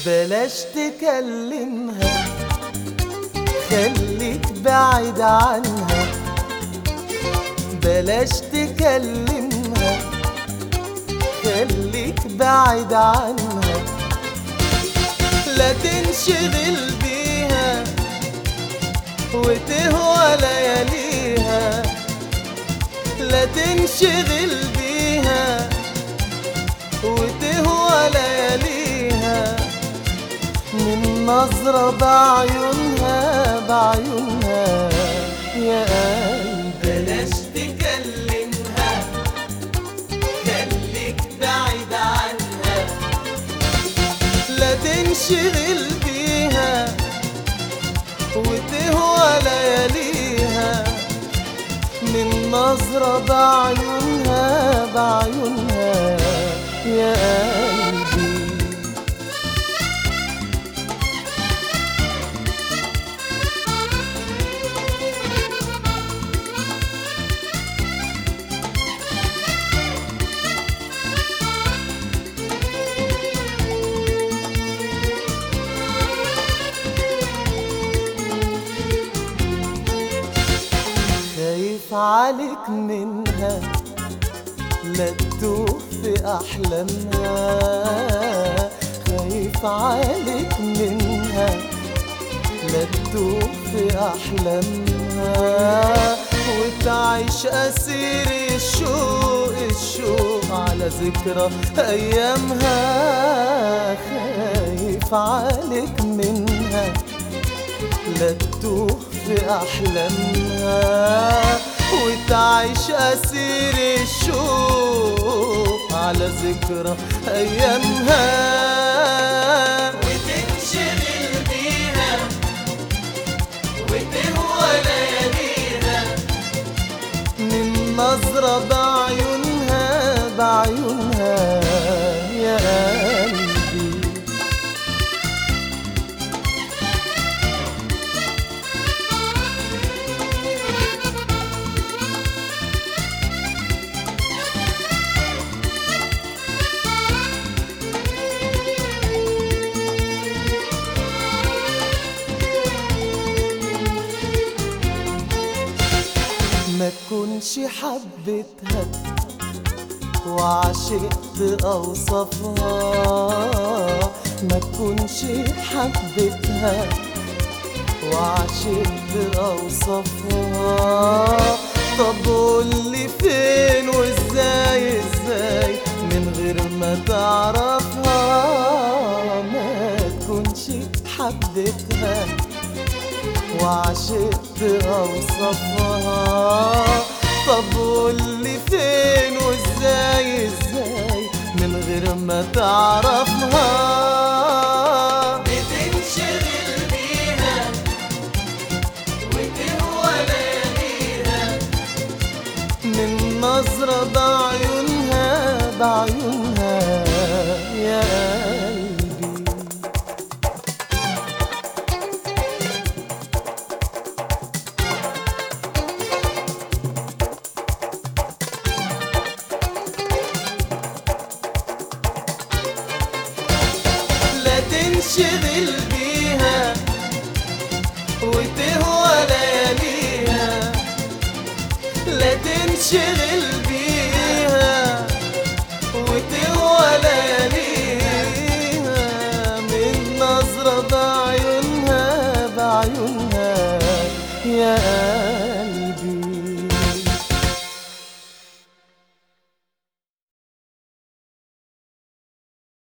بلاش تكلمها خليك بعيد عنها بلاش تكلمها خليك بعيد عنها لا تنشغل بيها وتهوى لياليها لا تنشغل بيها وتهوى لياليها من نظرة بعيونها بعيونها يا قلبي بلاش تكلمها خليك بعيد عنها لا تنشغل بيها وتهوى لياليها من نظرة بعيونها بعيونها يا قلبي خايف عليك منها لا تدوخ في أحلامها خايف عليك منها لا تدوخ في أحلامها وتعيش أسير الشوق الشوق على ذكرى أيامها خايف عليك منها لا تدوخ في أحلامها وتعيش أسير الشوق على ذكرى أيامها وتنشغل بيها وتهوى لياليها من نظرة بعيونها بعيونها يا قلبي ما تكونش حبيتها وعشقت اوصافها ما تكونش حبيتها وعشقت اوصافها طب قولي فين وازاي ازاي من غير ما تعرفها ما تكونش حبيتها وعشقت اوصافها طب قولي فين وازاي ازاي من غير ما تعرفها بتنشغل بيها وتهوى لياليها من نظرة بعيونها بعيونها يا قلبي لا تنشغل بيها وتهوى لياليها لا تنشغل بيها وتهوى لياليها من نظرة بعيونها بعيونها يا